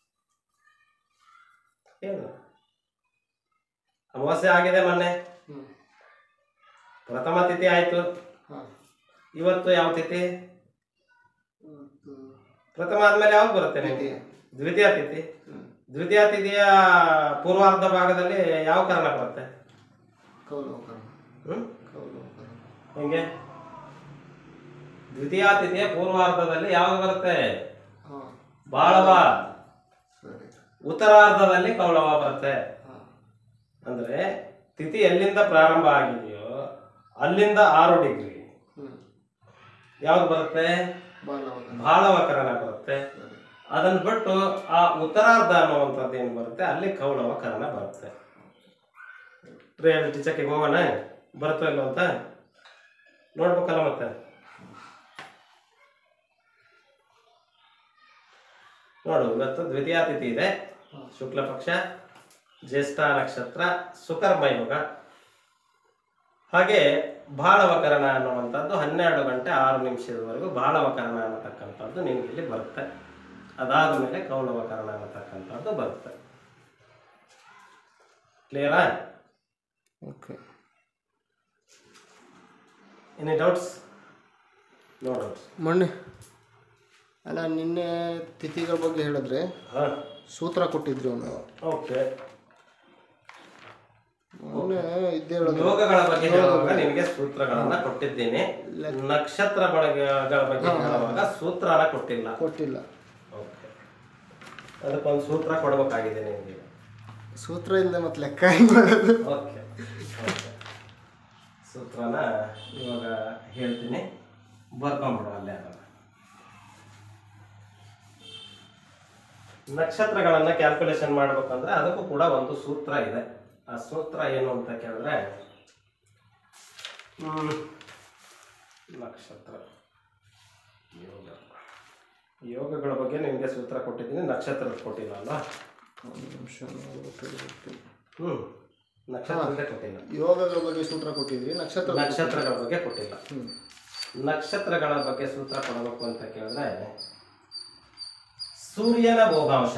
ಹೇಳು ಅಮಾವಾಸ್ಯೆ ಆಗಿದೆ ಮೊನ್ನೆ ಹ್ಮ್. ಪ್ರಥಮ ತಿಥಿ ಆಯ್ತು ಹಾ. ಇವತ್ತು ಯಾವ ತಿಥಿ ಮತ್ತು ಪ್ರಥಮ ಆದ್ಮೇಲೆ ಯಾವ್ದು ಬರುತ್ತೆ ನಿಮಗೆ ದ್ವಿತೀಯ. ದ್ವಿತೀಯ ತಿಥಿ ಹ್ಮ್. ದ್ವಿತೀಯ ತಿಥಿಯ ಪೂರ್ವಾರ್ಧ ಭಾಗದಲ್ಲಿ ಯಾವ ಕಾರಣ ಬರುತ್ತೆ ಕೌಲವ ಕರ್ಣ ಹ್ಮ್ ಕೌಲವ ಕರ್ಣ ಹೆಂಗೆ ದ್ವಿತೀಯ ತಿಥಿಯ ಪೂರ್ವಾರ್ಧದಲ್ಲಿ ಯಾವ್ದು ಬರುತ್ತೆ ಹಾ ಬಾಳವ ಸರಿ ಉತ್ತರಾರ್ಧದಲ್ಲಿ ಕೌಳವ ಬರುತ್ತೆ ಹಾ ಅಂದ್ರೆ ತಿಥಿ ಎಲ್ಲಿಂದ ಪ್ರಾರಂಭ ಆಗಿದೆಯೋ ಅಲ್ಲಿಂದ ಆರು ಡಿಗ್ರಿ ಹ್ಮ್ ಯಾವ್ದು ಬರುತ್ತೆ ಬಾಲವ ಕರ್ಣ ಬಾಳವಕರಣ ಬರುತ್ತೆ ಸರಿ ಅದನ್ನ ಬಿಟ್ಟು ಆ ಉತ್ತರಾರ್ಧ ಅನ್ನುವಂಥದ್ದು ಏನು ಬರುತ್ತೆ ಅಲ್ಲಿ ಕೌಳವ ಕರಣ ಬರುತ್ತೆ ರಿಯಾಲಿಟಿ ಚೆಕ್ಕಿಗೆ ಹೋಗೋಣ ಬರುತ್ತೋ ಇಲ್ಲೋ ಅಂತ ನೋಡ್ಬೇಕಲ್ಲ ಮತ್ತೆ ನೋಡು ಇವತ್ತು ದ್ವಿತೀಯ ತಿಥಿ ಇದೆ ಶುಕ್ಲ ಪಕ್ಷ ಜ್ಯೇಷ್ಠ ನಕ್ಷತ್ರ ಸುಕರ್ಮ ಯೋಗ ಹಾಗೆ ಬಾಳವಕರಣ ಅನ್ನುವಂಥದ್ದು ಹನ್ನೆರಡು ಗಂಟೆ ಆರು ನಿಮಿಷದವರೆಗೂ ಬಾಳವಕರಣ ಅನ್ನತಕ್ಕಂಥದ್ದು ನಿಮ್ಗೆ ಇಲ್ಲಿ ಬರುತ್ತೆ ಅದಾದ ಮೇಲೆ ಕೌಲವಕರಣ ಅನ್ನತಕ್ಕಂಥದ್ದು ಬರುತ್ತೆ ಕ್ಲಿಯರಾ okay any doubts no doubts ಮೊನ್ನೆ ಅಲ್ಲ ನಿನ್ನೆ ತಿಥಿಗಳ ಬಗ್ಗೆ ಹೇಳಿದ್ರೆ ಹಾಂ ಸೂತ್ರ ಕೊಟ್ಟಿದ್ರಿ ಅವನು ಓಕೆ ಮೊನ್ನೆ ಇದ್ದೇ ಹೇಳೋದು ಯೋಗಗಳ ಬಗ್ಗೆ ಹೇಳುವಾಗ ನಿಮಗೆ ಸೂತ್ರಗಳನ್ನ ಕೊಟ್ಟಿದ್ದೀನಿ ನಕ್ಷತ್ರ ಬಳಗಗಳ ಬಗ್ಗೆ ಹೇಳುವಾಗ ಸೂತ್ರನ ಕೊಟ್ಟಿಲ್ಲ ಕೊಟ್ಟಿಲ್ಲ ಓಕೆ ಅದಕ್ಕೊಂದು ಸೂತ್ರ ಕೊಡಬೇಕಾಗಿದೆ ನಿಮಗೆ ಸೂತ್ರ ಇಲ್ಲದೆ ಮತ್ತೆ ಲೆಕ್ಕ ಹೆಂಗೆ ಮಾಡೋದು ಓಕೆ ಓಕೆ ಸೂತ್ರನ ಇವಾಗ ಹೇಳ್ತೀನಿ ಬರ್ಕೊಂಬಿಡು ಅಲ್ಲೇ ಅದನ್ನ ನಕ್ಷತ್ರಗಳನ್ನ ಕ್ಯಾಲ್ಕುಲೇಷನ್ ಮಾಡ್ಬೇಕಂದ್ರೆ ಅದಕ್ಕೂ ಕೂಡ ಒಂದು ಸೂತ್ರ ಇದೆ ಆ ಸೂತ್ರ ಏನು ಅಂತ ಕೇಳಿದ್ರೆ ಹ್ಮ್, ನಕ್ಷತ್ರ ಯೋಗ ಯೋಗಗಳ ಬಗ್ಗೆ ನಿಮಗೆ ಸೂತ್ರ ಕೊಟ್ಟಿದ್ದೀನಿ ನಕ್ಷತ್ರದ ಕೊಟ್ಟಿಲ್ಲ ಅಲ್ವಾ ಒಂದು ನಿಮಿಷ ನೋಡ್ಬೇಕು. ಹ್ಮ್ ನಕ್ಷತ್ರದೇ ಕೊಟ್ಟಿಲ್ಲ ಯೋಗಗಳ ಬಗ್ಗೆ ಸೂತ್ರ ಕೊಟ್ಟಿದ್ರಿ ನಕ್ಷತ್ರ ನಕ್ಷತ್ರಗಳ ಬಗ್ಗೆ ಕೊಟ್ಟಿಲ್ಲ ಹ್ಮ್. ನಕ್ಷತ್ರಗಳ ಬಗ್ಗೆ ಸೂತ್ರ ಕೊಡಬೇಕು ಅಂತ ಕೇಳಿದ್ರೆ ಸೂರ್ಯನ ಭೋಗಾಂಶ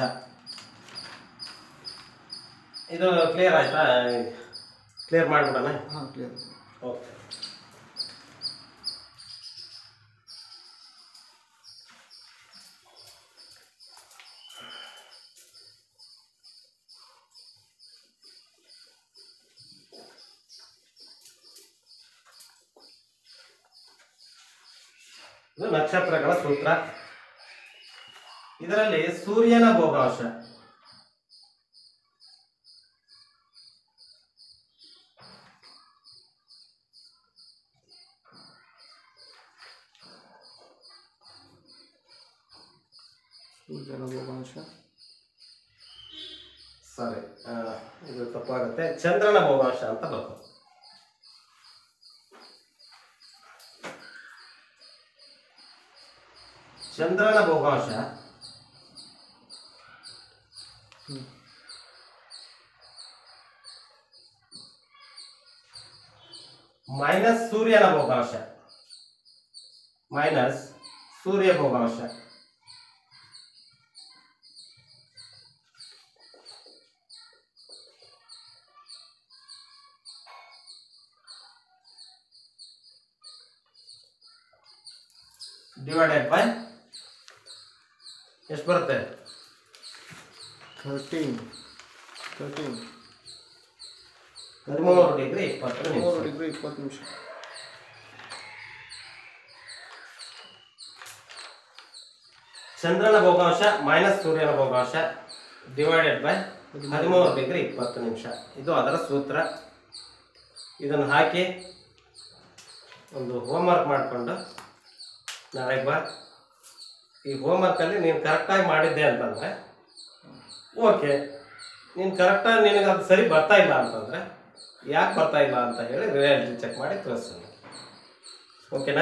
ಇದು ಕ್ಲಿಯರ್ ಆಯ್ತಾ ಕ್ಲಿಯರ್ ಮಾಡ್ಬಿಡೋಣ ಹಾಂ ಕ್ಲಿಯರ್ ಓಕೆ ಇದು ನಕ್ಷತ್ರಗಳ ಸೂತ್ರ ಇದರಲ್ಲಿ ಸೂರ್ಯನ ಭೋಗಾಂಶ ಸೂರ್ಯನ ಭೋಗಾಂಶ ಸಾರಿ ಇದು ತಪ್ಪಾಗುತ್ತೆ ಚಂದ್ರನ ಭೋಗಾಂಶ ಅಂತ ಬರ್ತದೆ ಚಂದ್ರನ ಭೋಗಾಂಶ ಮೈನಸ್ ಸೂರ್ಯನ ಭೋಗಾಂಶ ಮೈನಸ್ ಸೂರ್ಯ ಭೋಗಾಂಶ ಡಿವೈಡೆಡ್ ಬೈ ಎಷ್ಟು ಬರುತ್ತೆ ಥರ್ಟೀನ್ ಥರ್ಟೀನ್ ಹದಿಮೂರು ಡಿಗ್ರಿ ಇಪ್ಪತ್ತು ಮೂರು ನಿಮಿಷ ಡಿಗ್ರಿ ಇಪ್ಪತ್ತು ನಿಮಿಷ ಚಂದ್ರನ ಭೋಗಾಂಶ ಮೈನಸ್ ಸೂರ್ಯನ ಭೋಗಾಂಶ ಡಿವೈಡೆಡ್ ಬೈ ಹದಿಮೂರು ಡಿಗ್ರಿ ಇಪ್ಪತ್ತು ನಿಮಿಷ ಇದು ಅದರ ಸೂತ್ರ ಇದನ್ನು ಹಾಕಿ ಒಂದು ಹೋಮ್ವರ್ಕ್ ಮಾಡಿಕೊಂಡು ನಾಳೆಗೆ ಬಾ ಈ ಹೋಮ್ವರ್ಕಲ್ಲಿ ನೀನು ಕರೆಕ್ಟಾಗಿ ಮಾಡಿದ್ದೆ ಅಂತಂದರೆ ಓಕೆ ನೀನು ಕರೆಕ್ಟಾಗಿ ನಿನಗೆ ಅದು ಸರಿ ಬರ್ತಾ ಇಲ್ಲ ಅಂತಂದರೆ ಯಾಕೆ ಬರ್ತಾ ಇಲ್ಲ ಅಂತ ಹೇಳಿ ರಿಯಾಲಿಟಿ ಚೆಕ್ ಮಾಡಿ ತೋರಿಸ್ತೀನಿ ಓಕೆನಾ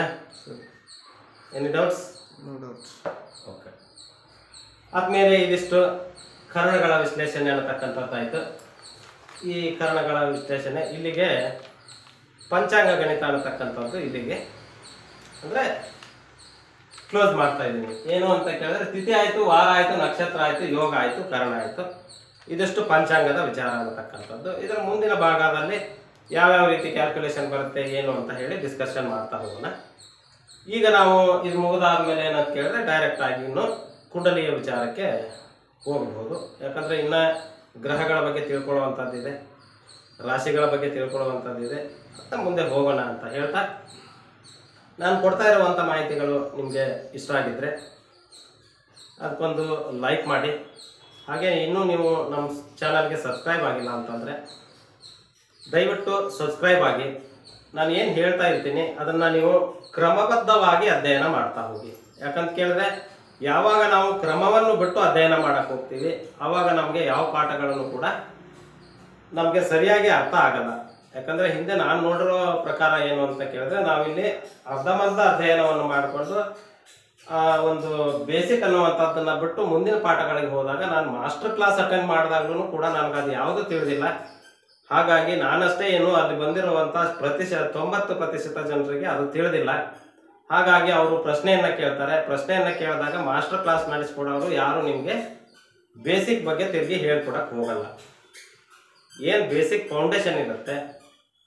any doubts no doubts okay ಆದ್ಮೇಲೆ ಇದಿಷ್ಟು ಕರ್ಣಗಳ ವಿಶ್ಲೇಷಣೆ ಅನ್ನತಕ್ಕಂಥದ್ದಾಯಿತು ಈ ಕರ್ಣಗಳ ವಿಶ್ಲೇಷಣೆ ಇಲ್ಲಿಗೆ ಪಂಚಾಂಗ ಗಣಿತ ಅನ್ನತಕ್ಕಂಥದ್ದು ಇಲ್ಲಿಗೆ ಅಂದರೆ ಕ್ಲೋಸ್ ಮಾಡ್ತಾ ಇದ್ದೀನಿ ಏನು ಅಂತ ಕೇಳಿದ್ರೆ ತಿಥಿ ಆಯಿತು ವಾರ ಆಯಿತು ನಕ್ಷತ್ರ ಆಯಿತು ಯೋಗ ಆಯಿತು ಕರ್ಣ ಆಯಿತು ಇದಿಷ್ಟು ಪಂಚಾಂಗದ ವಿಚಾರ ಅನ್ನತಕ್ಕಂಥದ್ದು ಇದರ ಮುಂದಿನ ಭಾಗದಲ್ಲಿ ಯಾವ್ಯಾವ ರೀತಿ ಕ್ಯಾಲ್ಕುಲೇಷನ್ ಬರುತ್ತೆ ಏನು ಅಂತ ಹೇಳಿ ಡಿಸ್ಕಷನ್ ಮಾಡ್ತಾ ಹೋಗೋಣ ಈಗ ನಾವು ಇದು ಮುಗಿದಾದ್ಮೇಲೆ ಏನಂತ ಕೇಳಿದ್ರೆ ಡೈರೆಕ್ಟ್ ಆಗಿ ಇನ್ನು ಕುಂಡಲಿಯ ವಿಚಾರಕ್ಕೆ ಹೋಗ್ಬೋದು ಯಾಕಂದ್ರೆ ಇನ್ನ ಗ್ರಹಗಳ ಬಗ್ಗೆ ತಿಳ್ಕೊಳ್ಳುವಂಥದ್ದಿದೆ ರಾಶಿಗಳ ಬಗ್ಗೆ ತಿಳ್ಕೊಳ್ಳುವಂಥದ್ದಿದೆ ಅಂತ ಮುಂದೆ ಹೋಗೋಣ ಅಂತ ಹೇಳ್ತಾ ನಾನು ಕೊಡ್ತಾ ಇರುವಂಥ ಮಾಹಿತಿಗಳು ನಿಮಗೆ ಇಷ್ಟ ಆಗಿದ್ರೆ ಅದಕ್ಕೊಂದು ಲೈಕ್ ಮಾಡಿ ಹಾಗೆ ಇನ್ನೂ ನೀವು ನಮ್ಮ ಚಾನಲ್ಗೆ ಸಬ್ಸ್ಕ್ರೈಬ್ ಆಗಿಲ್ಲ ಅಂತಂದರೆ ದಯವಿಟ್ಟು ಸಬ್ಸ್ಕ್ರೈಬ್ ಆಗಿ ನಾನು ಏನು ಹೇಳ್ತಾ ಇರ್ತೀನಿ ಅದನ್ನು ನೀವು ಕ್ರಮಬದ್ಧವಾಗಿ ಅಧ್ಯಯನ ಮಾಡ್ತಾ ಹೋಗಿ ಯಾಕಂತ ಕೇಳಿದ್ರೆ ಯಾವಾಗ ನಾವು ಕ್ರಮವನ್ನು ಬಿಟ್ಟು ಅಧ್ಯಯನ ಮಾಡಕ್ಕೆ ಹೋಗ್ತೀವಿ ಆವಾಗ ನಮಗೆ ಯಾವ ಪಾಠಗಳನ್ನು ಕೂಡ ನಮಗೆ ಸರಿಯಾಗಿ ಅರ್ಥ ಆಗಲ್ಲ ಯಾಕಂದ್ರೆ ಹಿಂದೆ ನಾನು ನೋಡಿರೋ ಪ್ರಕಾರ ಏನು ಅಂತ ಕೇಳಿದ್ರೆ ನಾವಿಲ್ಲಿ ಅರ್ಧಮರ್ಧ ಅಧ್ಯಯನವನ್ನು ಮಾಡಿಕೊಂಡು ಆ ಒಂದು ಬೇಸಿಕ್ ಅನ್ನುವಂಥದ್ದನ್ನ ಬಿಟ್ಟು ಮುಂದಿನ ಪಾಠಗಳಿಗೆ ಹೋದಾಗ ನಾನು ಮಾಸ್ಟರ್ ಕ್ಲಾಸ್ ಅಟೆಂಡ್ ಮಾಡಿದಾಗ್ಲೂ ಕೂಡ ನನಗೆ ಅದು ಯಾವುದು ತಿಳಿದಿಲ್ಲ ಹಾಗಾಗಿ ನಾನಷ್ಟೇ ಏನು ಅಲ್ಲಿ ಬಂದಿರುವಂಥ ಪ್ರತಿಶತ ತೊಂಬತ್ತು ಪ್ರತಿಶತ ಜನರಿಗೆ ಅದು ತಿಳಿದಿಲ್ಲ ಹಾಗಾಗಿ ಅವರು ಪ್ರಶ್ನೆಯನ್ನ ಕೇಳ್ತಾರೆ ಪ್ರಶ್ನೆಯನ್ನ ಕೇಳಿದಾಗ ಮಾಸ್ಟರ್ ಕ್ಲಾಸ್ ನಡೆಸ್ಕೊಡೋರು ಯಾರು ನಿಮಗೆ ಬೇಸಿಕ್ ಬಗ್ಗೆ ತಿರುಗಿ ಹೇಳ್ಕೊಡಕ್ಕೆ ಹೋಗಲ್ಲ ಏನು ಬೇಸಿಕ್ ಫೌಂಡೇಶನ್ ಇರುತ್ತೆ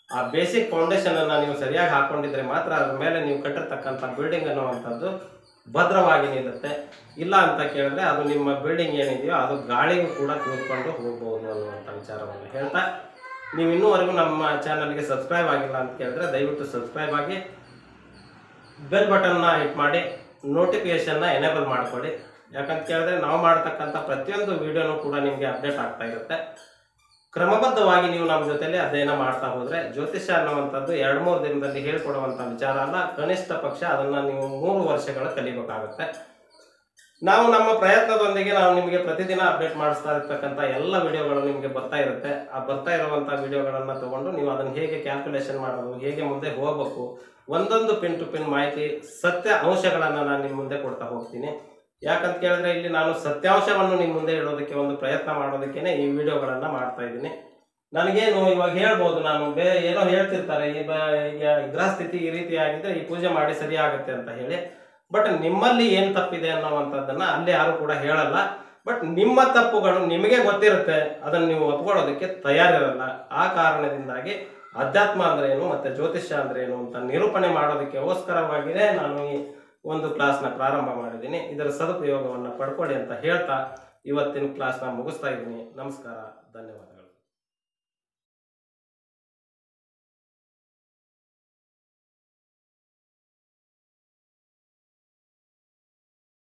ಆ ಬೇಸಿಕ್ ಫೌಂಡೇಶನ್ ಅನ್ನ ನೀವು ಸರಿಯಾಗಿ ಹಾಕೊಂಡಿದ್ರೆ ಮಾತ್ರ ಅದ್ರ ಮೇಲೆ ನೀವು ಕಟ್ಟಿರ್ತಕ್ಕಂಥ ಬಿಲ್ಡಿಂಗ್ ಅನ್ನುವಂಥದ್ದು ಭದ್ರವಾಗಿ ನಿಲ್ಲುತ್ತೆ ಇಲ್ಲ ಅಂತ ಕೇಳಿದ್ರೆ ಅದು ನಿಮ್ಮ ಬಿಲ್ಡಿಂಗ್ ಏನಿದೆಯೋ ಅದು ಗಾಳಿಗೂ ಕೂಡ ತೂರ್ಕೊಂಡು ಹೋಗ್ಬೋದು ಅನ್ನುವಂಥ ವಿಚಾರವನ್ನು ಹೇಳ್ತಾ ನೀವು ಇನ್ನೂವರೆಗೂ ನಮ್ಮ ಚಾನಲ್ಗೆ ಸಬ್ಸ್ಕ್ರೈಬ್ ಆಗಿಲ್ಲ ಅಂತ ಕೇಳಿದ್ರೆ ದಯವಿಟ್ಟು ಸಬ್ಸ್ಕ್ರೈಬ್ ಆಗಿ ಬೆಲ್ ಬಟನ್ನ ಹಿಟ್ ಮಾಡಿ ನೋಟಿಫಿಕೇಶನ್ನ ಎನೇಬಲ್ ಮಾಡ್ಕೊಳ್ಳಿ ಯಾಕಂತ ಕೇಳಿದ್ರೆ ನಾವು ಮಾಡ್ತಕ್ಕಂಥ ಪ್ರತಿಯೊಂದು ವಿಡಿಯೋನು ಕೂಡ ನಿಮಗೆ ಅಪ್ಡೇಟ್ ಆಗ್ತಾ ಇರುತ್ತೆ ಕ್ರಮಬದ್ಧವಾಗಿ ನೀವು ನಮ್ಮ ಜೊತೆಲಿ ಅಧ್ಯಯನ ಮಾಡ್ತಾ ಹೋದ್ರೆ ಜ್ಯೋತಿಷ್ಯ ಅನ್ನುವಂಥದ್ದು ಎರಡು ಮೂರು ದಿನದಲ್ಲಿ ಹೇಳ್ಕೊಡುವಂಥ ವಿಚಾರ ಅಲ್ಲ ಕನಿಷ್ಠ ಪಕ್ಷ ಅದನ್ನ ನೀವು ಮೂರು ವರ್ಷಗಳು ಕಲಿಬೇಕಾಗುತ್ತೆ ನಾವು ನಮ್ಮ ಪ್ರಯತ್ನದೊಂದಿಗೆ ನಾವು ನಿಮಗೆ ಪ್ರತಿದಿನ ಅಪ್ಡೇಟ್ ಮಾಡಿಸ್ತಾ ಇರ್ತಕ್ಕಂಥ ಎಲ್ಲ ವಿಡಿಯೋಗಳು ನಿಮಗೆ ಬರ್ತಾ ಇರುತ್ತೆ ಆ ಬರ್ತಾ ಇರುವಂಥ ವಿಡಿಯೋಗಳನ್ನು ತಗೊಂಡು ನೀವು ಅದನ್ನು ಹೇಗೆ ಕ್ಯಾಲ್ಕುಲೇಷನ್ ಮಾಡೋದು ಹೇಗೆ ಮುಂದೆ ಹೋಗಬೇಕು ಒಂದೊಂದು ಪಿನ್ ಟು ಪಿನ್ ಮಾಹಿತಿ ಸತ್ಯ ಅಂಶಗಳನ್ನು ನಾನು ನಿಮ್ಮ ಮುಂದೆ ಕೊಡ್ತಾ ಹೋಗ್ತೀನಿ ಯಾಕಂತ ಕೇಳಿದ್ರೆ ಇಲ್ಲಿ ನಾನು ಸತ್ಯಾಂಶವನ್ನು ನಿಮ್ಮ ಮುಂದೆ ಇಡೋದಕ್ಕೆ ಒಂದು ಪ್ರಯತ್ನ ಮಾಡೋದಕ್ಕೇನೆ ಈ ವಿಡಿಯೋಗಳನ್ನು ಮಾಡ್ತಾ ಇದ್ದೀನಿ ನನಗೇನು ಇವಾಗ ಹೇಳ್ಬೋದು ನಾನು ಬೇ ಏನೋ ಹೇಳ್ತಿರ್ತಾರೆ ಈ ಬ ಈಗ ಗ್ರಹ ಸ್ಥಿತಿ ಈ ರೀತಿ ಆಗಿದೆ ಈ ಪೂಜೆ ಮಾಡಿ ಸರಿ ಆಗುತ್ತೆ ಅಂತ ಹೇಳಿ ಬಟ್ ನಿಮ್ಮಲ್ಲಿ ಏನು ತಪ್ಪಿದೆ ಅನ್ನುವಂಥದ್ದನ್ನ ಅಲ್ಲಿ ಯಾರು ಕೂಡ ಹೇಳಲ್ಲ ಬಟ್ ನಿಮ್ಮ ತಪ್ಪುಗಳು ನಿಮಗೆ ಗೊತ್ತಿರುತ್ತೆ ಅದನ್ನು ನೀವು ಒಪ್ಕೊಳ್ಳೋದಕ್ಕೆ ತಯಾರಿರಲ್ಲ ಆ ಕಾರಣದಿಂದಾಗಿ ಅಧ್ಯಾತ್ಮ ಅಂದ್ರೆ ಏನು ಮತ್ತೆ ಜ್ಯೋತಿಷ್ಯ ಅಂದ್ರೆ ಏನು ಅಂತ ನಿರೂಪಣೆ ಮಾಡೋದಕ್ಕೋಸ್ಕರವಾಗಿಯೇ ನಾನು ಈ ಒಂದು ಕ್ಲಾಸ್ನ ಪ್ರಾರಂಭ ಮಾಡಿದ್ದೀನಿ ಇದರ ಸದುಪಯೋಗವನ್ನು ಪಡ್ಕೊಳ್ಳಿ ಅಂತ ಹೇಳ್ತಾ ಇವತ್ತಿನ ಕ್ಲಾಸ್ನ ಮುಗಿಸ್ತಾ ಇದ್ದೀನಿ ನಮಸ್ಕಾರ ಧನ್ಯವಾದ